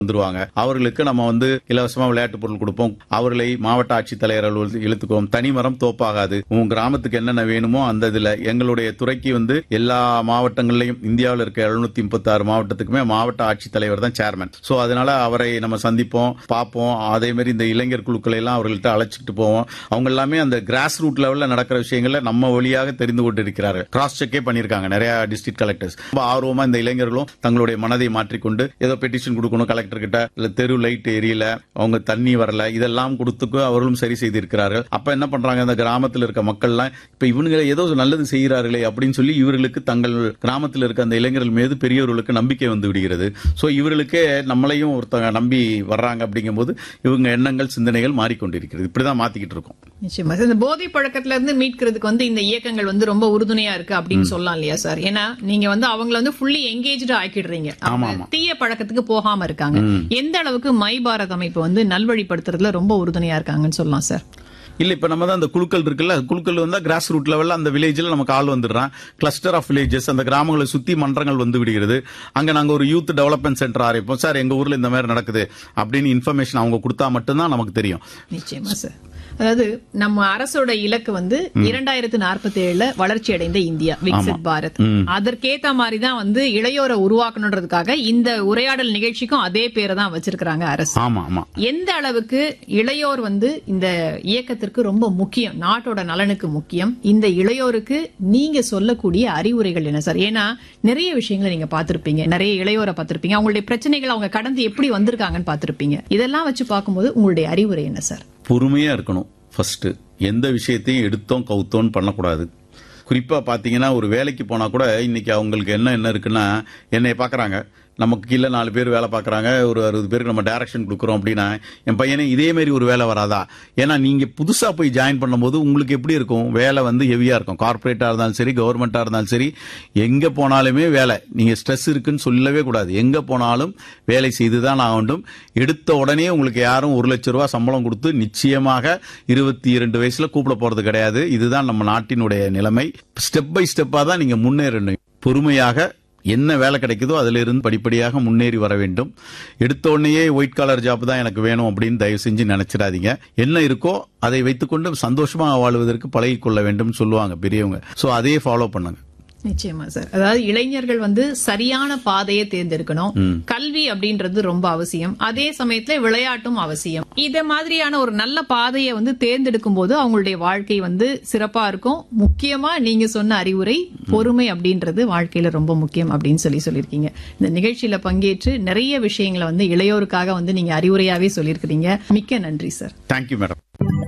வந்துருவாங்க அவர்களுக்கு நம்ம வந்து இலவசமா விளையாட்டு பொருள் கொடுப்போம் அவர்களை மாவட்ட ஆட்சித்தலைவர் அலுவலகத்தில் இழுத்துக்குவோம் தனிமரம் தோப்பாகாது உன் கிராமத்துக்கு என்னென்ன வேணுமோ அந்த இதுல எங்களுடைய துறைக்கு வந்து எல்லா மாவட்டங்கள்லயும் இந்தியாவில் இருக்க எழுநூத்தி முப்பத்தி ஆறு மாவட்டத்துக்குமே மாவட்ட ஆட்சித்தலைவர் தான் சேர்மன் சோ அதனால அவரை நம்ம சந்திப்போம் பார்ப்போம் அதே மாதிரி இந்த இளைஞர் குழுக்களை எல்லாம் அவர்கள்ட்ட அழைச்சிட்டு போவோம் அவங்க எல்லாமே அந்த கிராஸ் ரூட் லெவல்ல நடக்கிற விஷயங்களை நம்ம வழியாக தெரிந்து கொண்டு இருக்கிறார்கள் கிராஸ் செக்கே பண்ணிருக்காங்க நிறைய டிஸ்ட்ரிக்ட் கலெக்டர்ஸ் ரொம்ப ஆர்வமா இந்த இளைஞர்களும் தங்களுடைய மனதை மாற்றிக்கொண்டு ஏதோ பெட்டிஷன் கொடுக்கணும் கலெக்டர் கிட்ட இல்ல தெரு லைட் எரியல அவங்க தண்ணி வரல இதெல்லாம் கொடுத்துக்கு அவர்களும் சரி செய்திருக்கிறார்கள் அப்ப என்ன பண்றாங்க இந்த கிராமத்தில் இருக்க மக்கள்லாம் இப்ப இவனுங்க ஏதோ நல்லது செய்கிறார்களே அப்படின்னு சொல்லி இவர்களுக்கு தங்கள் கிராமத்தில் இருக்க அந்த இளைஞர்கள் மீது பெரியவர்களுக்கு நம்பிக்கை வந்து விடுகிறது சோ இவர்களுக்கே நம்மளையும் ஒருத்தங்க நம்பி வர்றாங்க அப்படிங்கும்போது இவங்க எண்ணங்கள் சிந்தனைகள் மாறிக்கொண்டிருக்கிறது இப்படிதான் மாத்திக்கிட்டு இருக்கோம் நிச்சயமா சார். இந்த போதை பழக்கத்துல இருந்து மீட்கிறதுக்கு வந்து இந்த இயக்கங்கள் வந்து ரொம்ப உறுதுணையா இருக்கு அப்படின்னு சொல்லலாம் இல்லையா சார் ஏன்னா நீங்க வந்து அவங்கள வந்து ஃபுல்லி எங்கேஜ்டா ஆக்கிடுறீங்க அவங்க ஆமா, ஆமா. தீய பழக்கத்துக்கு போகாம இருக்காங்க எந்த அளவுக்கு மை பாரத் அமைப்பு வந்து நல்வழிப்படுத்துறதுல ரொம்ப உறுதுணையா இருக்காங்கன்னு சொல்லலாம் சார் இல்ல இப்ப நம்ம தான் அந்த குழுக்கள் இருக்குல்ல குழுக்கள் வந்தா கிராஸ் ரூட் லெவல்ல அந்த வில்லேஜ்ல நமக்கு ஆள் வந்துடுறான் கிளஸ்டர் ஆஃப் வில்லேஜஸ் அந்த கிராமங்களை சுத்தி மன்றங்கள் வந்து விடுகிறது அங்க நாங்க ஒரு யூத் டெவலப்மெண்ட் சென்டர் ஆரம்பிப்போம் சார் எங்க ஊர்ல இந்த மாதிரி நடக்குது அப்படின்னு இன்ஃபர்மேஷன் அவங்க கொடுத்தா மட்டும்தான் நமக்கு தெரியும் நிச்சயமா சார் அதாவது நம்ம அரசோட இலக்கு வந்து இரண்டாயிரத்து நாற்பத்தி ஏழுல வளர்ச்சி அடைந்த இந்தியா விக்சித் பாரத் அதற்கேத்த மாதிரி தான் வந்து இளையோரை உருவாக்கணுன்றதுக்காக இந்த உரையாடல் நிகழ்ச்சிக்கும் அதே பேரை தான் வச்சிருக்கிறாங்க அரசு ஆமா ஆமா எந்த அளவுக்கு இளையோர் வந்து இந்த இயக்கத்திற்கு ரொம்ப முக்கியம் நாட்டோட நலனுக்கு முக்கியம் இந்த இளையோருக்கு நீங்க சொல்லக்கூடிய அறிவுரைகள் என்ன சார் ஏன்னா நிறைய விஷயங்களை நீங்க பார்த்திருப்பீங்க நிறைய இளையோரை பார்த்திருப்பீங்க அவங்களுடைய பிரச்சனைகள் அவங்க கடந்து எப்படி வந்திருக்காங்கன்னு பார்த்திருப்பீங்க இதெல்லாம் வச்சு பார்க்கும்போது உங்களுடைய அறிவுரை என்ன சார் பொறுமையா இருக்கணும் ஃபர்ஸ்ட் எந்த விஷயத்தையும் எடுத்தோம் கவுத்தோன்னு பண்ணக்கூடாது குறிப்பா பாத்தீங்கன்னா ஒரு வேலைக்கு போனா கூட இன்னைக்கு அவங்களுக்கு என்ன என்ன இருக்குன்னா என்னை பாக்குறாங்க நமக்கு கீழே நாலு பேர் வேலை பார்க்குறாங்க ஒரு அறுபது பேருக்கு நம்ம டைரக்ஷன் கொடுக்குறோம் அப்படின்னா என் பையனே இதே மாதிரி ஒரு வேலை வராதா ஏன்னா நீங்க புதுசா போய் ஜாயின் பண்ணும்போது உங்களுக்கு எப்படி இருக்கும் வேலை வந்து ஹெவியா இருக்கும் கார்பரேட்டா இருந்தாலும் சரி கவர்மெண்டா இருந்தாலும் சரி எங்க போனாலுமே வேலை நீங்க ஸ்ட்ரெஸ் இருக்குன்னு சொல்லவே கூடாது எங்க போனாலும் வேலை செய்துதான் ஆக வேண்டும் எடுத்த உடனே உங்களுக்கு யாரும் ஒரு லட்சம் ரூபாய் சம்பளம் கொடுத்து நிச்சயமாக இருபத்தி இரண்டு வயசுல கூப்பிட போறது கிடையாது இதுதான் நம்ம நாட்டினுடைய நிலைமை ஸ்டெப் பை ஸ்டெப்பா தான் நீங்க முன்னேறணும் பொறுமையாக என்ன வேலை கிடைக்குதோ அதுல இருந்து படிப்படியாக முன்னேறி வர வேண்டும் எடுத்த உடனேயே ஒயிட் காலர் ஜாப் தான் எனக்கு வேணும் அப்படின்னு தயவு செஞ்சு நினைச்சிடாதீங்க என்ன இருக்கோ அதை வைத்துக்கொண்டு சந்தோஷமா வாழ்வதற்கு பழகிக் கொள்ள வேண்டும் சொல்லுவாங்க பெரியவங்க சோ அதையே ஃபாலோ பண்ணுங்க நிச்சயமா சார் அதாவது இளைஞர்கள் வந்து சரியான பாதையை தேர்ந்தெடுக்கணும் கல்வி அப்படின்றது ரொம்ப அவசியம் அதே சமயத்துல விளையாட்டும் அவசியம் இத மாதிரியான ஒரு நல்ல பாதையை வந்து தேர்ந்தெடுக்கும் போது அவங்களுடைய வாழ்க்கை வந்து சிறப்பா இருக்கும் முக்கியமா நீங்க சொன்ன அறிவுரை பொறுமை அப்படின்றது வாழ்க்கையில ரொம்ப முக்கியம் அப்படின்னு சொல்லி சொல்லியிருக்கீங்க இந்த நிகழ்ச்சியில பங்கேற்று நிறைய விஷயங்களை வந்து இளையோருக்காக வந்து நீங்க அறிவுரையாவே சொல்லியிருக்கிறீங்க மிக்க நன்றி சார் தேங்க்யூ மேடம்